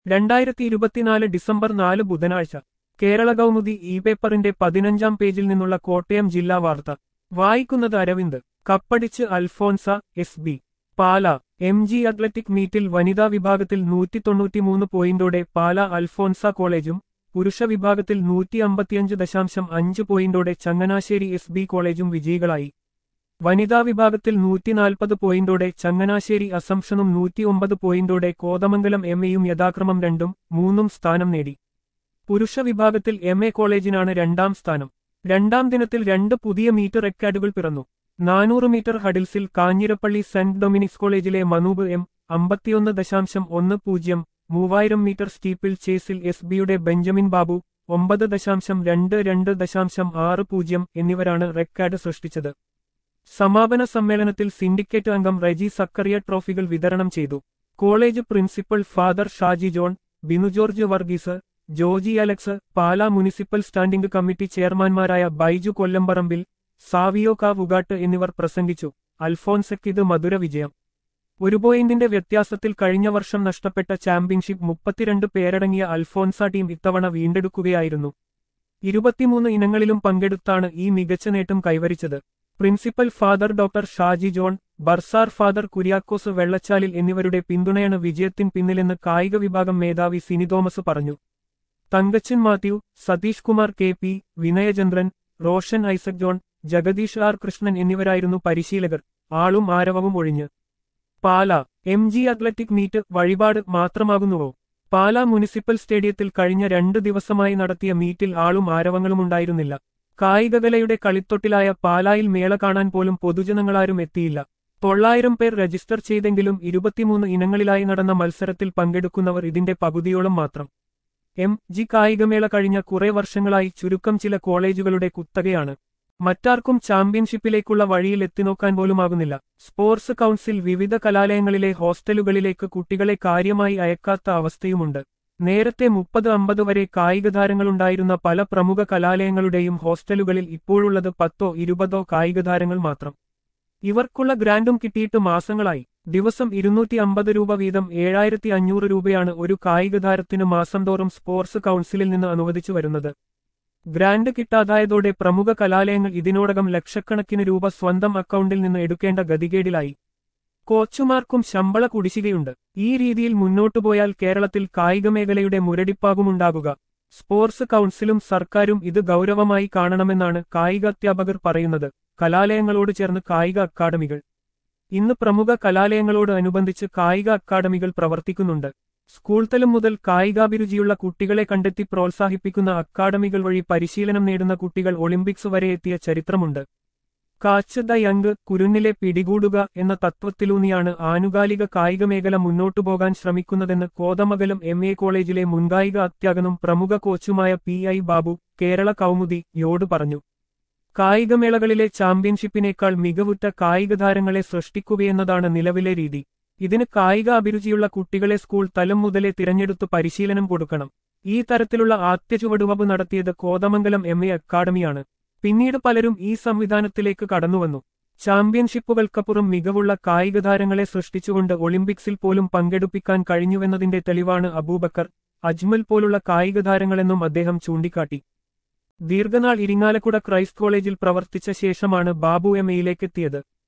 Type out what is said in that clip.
രണ്ടായിരത്തി ഇരുപത്തിനാല് ഡിസംബർ നാല് ബുധനാഴ്ച കേരള കൗമുദി ഇ പേപ്പറിന്റെ പതിനഞ്ചാം പേജിൽ നിന്നുള്ള കോട്ടയം ജില്ലാ വാർത്ത വായിക്കുന്നത് അരവിന്ദ് കപ്പടിച്ച് Alphonsa S B Pala M G athletic മീറ്റിൽ വനിതാ വിഭാഗത്തിൽ നൂറ്റി തൊണ്ണൂറ്റിമൂന്ന് പോയിന്റോടെ പാല അൽഫോൻസ കോളേജും പുരുഷ വിഭാഗത്തിൽ നൂറ്റി അമ്പത്തിയഞ്ച് ദശാംശം അഞ്ച് പോയിന്റോടെ ചങ്ങനാശ്ശേരി എസ് ബി കോളേജും വിജയികളായി വനിതാ വിഭാഗത്തിൽ നൂറ്റിനാൽപ്പത് പോയിന്റോടെ ചങ്ങനാശ്ശേരി അസംഷനും നൂറ്റിയൊമ്പത് പോയിന്റോടെ കോതമംഗലം എം എയും യഥാക്രമം രണ്ടും മൂന്നും സ്ഥാനം നേടി പുരുഷ വിഭാഗത്തിൽ എം എ കോളേജിനാണ് രണ്ടാം സ്ഥാനം രണ്ടാം ദിനത്തിൽ രണ്ട് പുതിയ മീറ്റർ റെക്കാർഡുകൾ പിറന്നു നാനൂറ് മീറ്റർ ഹഡിൽസിൽ കാഞ്ഞിരപ്പള്ളി സെന്റ് ഡൊമിനിക്സ് കോളേജിലെ മനൂബ് എം അമ്പത്തിയൊന്ന് ദശാംശം ഒന്ന് പൂജ്യം മൂവായിരം മീറ്റർ സ്റ്റീപ്പിൾ ചേസിൽ എസ് ബിയുടെ ബെഞ്ചമിൻ ബാബു ഒമ്പത് ദശാംശം രണ്ട് രണ്ട് ദശാംശം ആറ് പൂജ്യം എന്നിവരാണ് റെക്കാർഡ് സൃഷ്ടിച്ചത് സമാപന സമ്മേളനത്തിൽ സിൻഡിക്കേറ്റ് അംഗം റെജി സക്കറിയ ട്രോഫികൾ വിതരണം ചെയ്തു college principal father Shaji John Binu George Varghese Joji Alex Pala municipal standing committee ചെയർമാൻമാരായ ബൈജു കൊല്ലംപറമ്പിൽ സാവിയോ കാ വുഗാട്ട് എന്നിവർ പ്രസംഗിച്ചു അൽഫോൻസയ്ക്ക് ഇത് മധുര വിജയം ഒരു പോയിന്റിന്റെ വ്യത്യാസത്തിൽ കഴിഞ്ഞ വർഷം നഷ്ടപ്പെട്ട ചാമ്പ്യൻഷിപ്പ് മുപ്പത്തിരണ്ട് പേരടങ്ങിയ അൽഫോൻസ ടീം ഇത്തവണ വീണ്ടെടുക്കുകയായിരുന്നു ഇരുപത്തിമൂന്ന് ഇനങ്ങളിലും പങ്കെടുത്താണ് ഈ മികച്ച നേട്ടം കൈവരിച്ചത് principal father doctor Shaji John bursar father Kuriakose Vellachalil എന്നിവരുടെ പിന്തുണയാണ് വിജയത്തിന് പിന്നിലെന്ന് കായിക വിഭാഗം മേധാവി സിനി തോമസ് പറഞ്ഞു Thankachan Mathew Satheesh Kumar K P Vinayachandran Roshan Isaac John Jagadeesh R Krishnan എന്നിവരായിരുന്നു പരിശീലകർ ആളും ആരവവും ഒഴിഞ്ഞ് Pala M G athletic meet വഴിപാട് മാത്രമാകുന്നുവോ പാല മുനിസിപ്പൽ സ്റ്റേഡിയത്തിൽ കഴിഞ്ഞ രണ്ട് ദിവസമായി നടത്തിയ മീറ്റിൽ ആളും ആരവങ്ങളുമുണ്ടായിരുന്നില്ല കായികകലയുടെ കളിത്തൊട്ടിലായ പാലായിൽ മേള കാണാൻ പോലും പൊതുജനങ്ങളാരും എത്തിയില്ല തൊള്ളായിരം പേർ രജിസ്റ്റർ ചെയ്തെങ്കിലും ഇരുപത്തിമൂന്ന് ഇനങ്ങളിലായി നടന്ന മത്സരത്തിൽ പങ്കെടുക്കുന്നവർ ഇതിന്റെ പകുതിയോളം മാത്രം എം ജി കായികമേള കഴിഞ്ഞ കുറെ വർഷങ്ങളായി ചുരുക്കം ചില കോളേജുകളുടെ കുത്തകയാണ് മറ്റാർക്കും ചാമ്പ്യൻഷിപ്പിലേക്കുള്ള വഴിയിൽ എത്തിനോക്കാൻ പോലുമാകുന്നില്ല സ്പോർട്സ് കൗൺസിൽ വിവിധ കലാലയങ്ങളിലെ ഹോസ്റ്റലുകളിലേക്ക് കുട്ടികളെ കാര്യമായി അയക്കാത്ത അവസ്ഥയുമുണ്ട് നേരത്തെ മുപ്പത് അമ്പത് വരെ കായിക താരങ്ങളുണ്ടായിരുന്ന പല പ്രമുഖ കലാലയങ്ങളുടെയും ഹോസ്റ്റലുകളിൽ ഇപ്പോഴുള്ളത് പത്തോ ഇരുപതോ കായിക താരങ്ങൾ മാത്രം ഇവർക്കുള്ള ഗ്രാൻഡും കിട്ടിയിട്ട് മാസങ്ങളായി ദിവസം ഇരുന്നൂറ്റി അമ്പത് രൂപ വീതം ഏഴായിരത്തി അഞ്ഞൂറ് രൂപയാണ് ഒരു കായിക താരത്തിന് മാസം തോറും സ്പോർട്സ് കൗൺസിലിൽ നിന്ന് അനുവദിച്ചു വരുന്നത് ഗ്രാൻഡ് കിട്ടാതായതോടെ പ്രമുഖ കലാലയങ്ങൾ ഇതിനോടകം ലക്ഷക്കണക്കിന് രൂപ സ്വന്തം അക്കൗണ്ടിൽ നിന്ന് എടുക്കേണ്ട ഗതികേടിലായി കോച്ചുമാർക്കും ശമ്പള കുടിശ്ശികയുണ്ട് ഈ രീതിയിൽ മുന്നോട്ടുപോയാൽ കേരളത്തിൽ കായിക മേഖലയുടെ മുരടിപ്പാകുമുണ്ടാകുക സ്പോർട്സ് കൗൺസിലും സർക്കാരും ഇത് ഗൗരവമായി കാണണമെന്നാണ് കായികാധ്യാപകർ പറയുന്നത് കലാലയങ്ങളോട് ചേർന്ന് കായിക അക്കാദമികൾ ഇന്ന് പ്രമുഖ കലാലയങ്ങളോട് അനുബന്ധിച്ച് കായിക അക്കാദമികൾ പ്രവർത്തിക്കുന്നുണ്ട് സ്കൂൾ തലം മുതൽ കായികാഭിരുചിയുള്ള കുട്ടികളെ കണ്ടെത്തി പ്രോത്സാഹിപ്പിക്കുന്ന അക്കാദമികൾ വഴി പരിശീലനം നേടുന്ന കുട്ടികൾ ഒളിമ്പിക്സ് വരെ എത്തിയ ചരിത്രമുണ്ട് കാച്ച് ദ യങ് കുരുന്നിലെ പിടികൂടുക എന്ന തത്വത്തിലൂന്നിയാണ് ആനുകാലിക കായിക മേഖല മുന്നോട്ടു പോകാൻ ശ്രമിക്കുന്നതെന്ന് കോതമംഗലം എം എ കോളേജിലെ മുൻകായിക അത്യാഗനും പ്രമുഖ കോച്ചുമായ പി ഐ ബാബു കേരള കൗമുദി യോട് പറഞ്ഞു കായികമേളകളിലെ ചാമ്പ്യൻഷിപ്പിനേക്കാൾ മികവുറ്റ കായിക താരങ്ങളെ സൃഷ്ടിക്കുകയെന്നതാണ് നിലവിലെ രീതി ഇതിന് കായിക അഭിരുചിയുള്ള കുട്ടികളെ സ്കൂൾ തലം മുതലേ തിരഞ്ഞെടുത്ത് പരിശീലനം കൊടുക്കണം ഈ തരത്തിലുള്ള ആദ്യ ചുവടുവപ്പ് നടത്തിയത് കോതമംഗലം എം എ അക്കാദമിയാണ് പിന്നീട് പലരും ഈ സംവിധാനത്തിലേക്ക് കടന്നുവന്നു ചാമ്പ്യൻഷിപ്പുകൾക്കപ്പുറം മികവുള്ള കായിക താരങ്ങളെ സൃഷ്ടിച്ചുകൊണ്ട് ഒളിമ്പിക്സിൽ പോലും പങ്കെടുപ്പിക്കാൻ കഴിഞ്ഞുവെന്നതിന്റെ തെളിവാണ് അബൂബക്കർ അജ്മൽ പോലുള്ള കായിക താരങ്ങളെന്നും അദ്ദേഹം ചൂണ്ടിക്കാട്ടി ദീർഘനാൾ ഇരിങ്ങാലക്കുട ക്രൈസ്റ്റ് കോളേജിൽ പ്രവർത്തിച്ച ശേഷമാണ് ബാബു എം എയിലേക്കെത്തിയത്